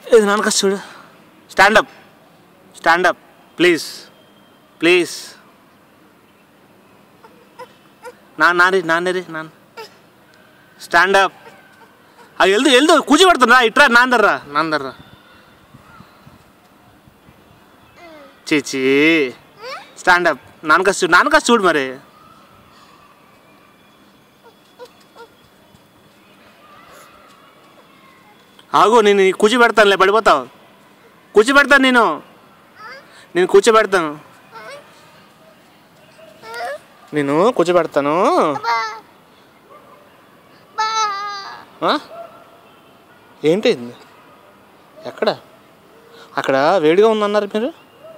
ఇది నాన్నక చూడు stand up stand up please please నా నారి నాన్నరి నాన్న స్టాండప్ అది వెళ్దు వెళ్దు కూర్చోబెడుతున్నా ఇట్రా నాందర్రా నాందర్రా చీచి స్టాండప్ నాన్నక చూడు నాన్నక చూడు మరి ఆగు నేను కూర్చోబెడతానులే పడిపోతావు కూర్చోబెడతాను నేను నేను కూర్చోబెడతాను నేను కూర్చోబెడతాను ఆ? ఏంటి ఇది? ఎక్కడ అక్కడ వేడిగా ఉందన్నారు మీరు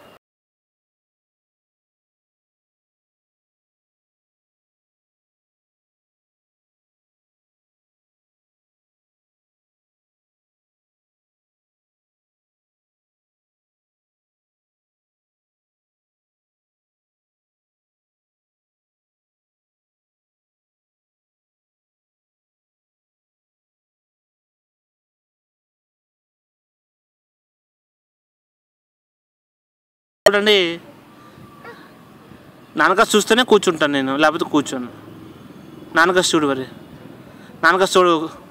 చూడండి నాన్నగారు చూస్తేనే కూర్చుంటాను నేను లేకపోతే కూర్చోను నాన్నగారు చూడు మరి నాన్నగారు చూడు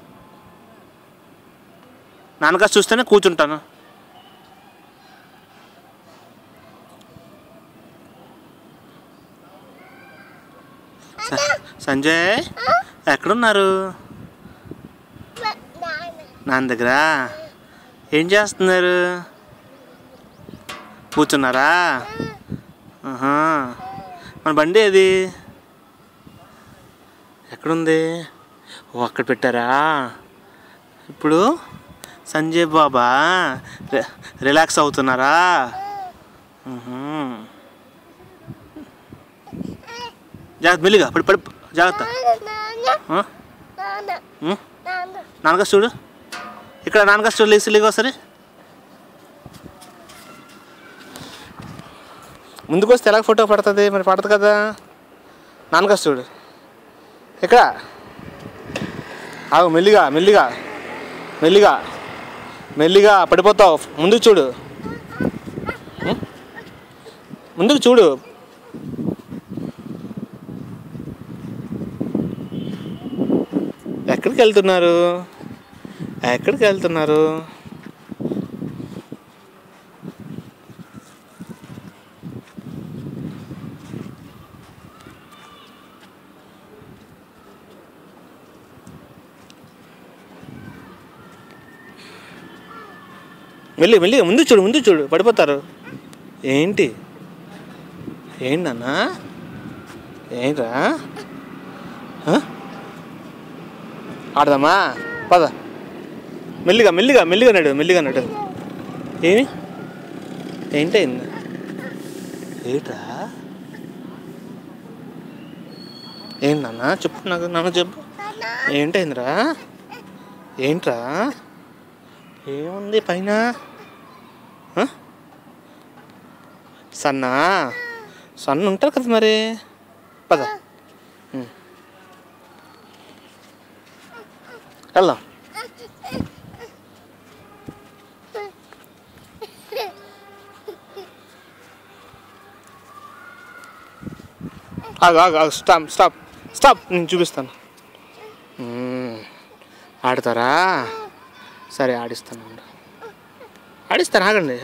నాన్నగారు చూస్తేనే కూర్చుంటాను స- సంజయ్ ఎక్కడున్నారు నాన్న దగ్గర ఏం చేస్తున్నారు కూర్చున్నారా ఆహా. మన బండి ఏది ఎక్కడుంది ఓ అక్కడ పెట్టారా ఇప్పుడు సంజయ్ బాబా రి- రిలాక్స్ అవుతున్నారా ఉహు. జాగ్రత్త మెల్లిగా పడి పడి జాగ్రత్త ఆ? ఉం? నాన్నగారు చూడు ఇక్కడ నాన్నగారు చూడు లేచి లేగా సరే ముందుకు వస్తే ఎలా ఫోటో పడుతుంది మరి పడదు కదా నాన్నగారు చూడు ఇక్కడ ఆగు మెల్లిగా మెల్లిగా మెల్లిగా మెల్లిగా పడిపోతావు ముందుకు చూడు ఉం? ముందుకు చూడు ఎక్కడికి వెళ్తున్నారు ఎక్కడికి వెళ్తున్నారు మెల్లి మెల్లిగా ముందు చూడు ముందు చూడు పడిపోతారు ఏంటి ఏంటన్నా ఏంట్రా ఆ? ఆడదామా పద మెల్లిగా మెల్లిగా మెల్లిగా నడు మెల్లిగా నడు ఏమి ఏంటైంది ఏంట్రా ఏంటన్నా చెప్పు నాకు నాన్న చెప్పు ఏంటైందిరా ఏంట్రా ఏముంది పైన ఆ? సన్నా సన్న ఉంటారు కదా మరి పద ఉం. వెళ్దాం ఆగు ఆగు ఆగు స్టాప్ స్టాప్ స్టాప్ నేను చూపిస్తాను మ్మ్. ఆడతారా సరే ఆడిస్తాను ఆడిస్తాను ఆగండి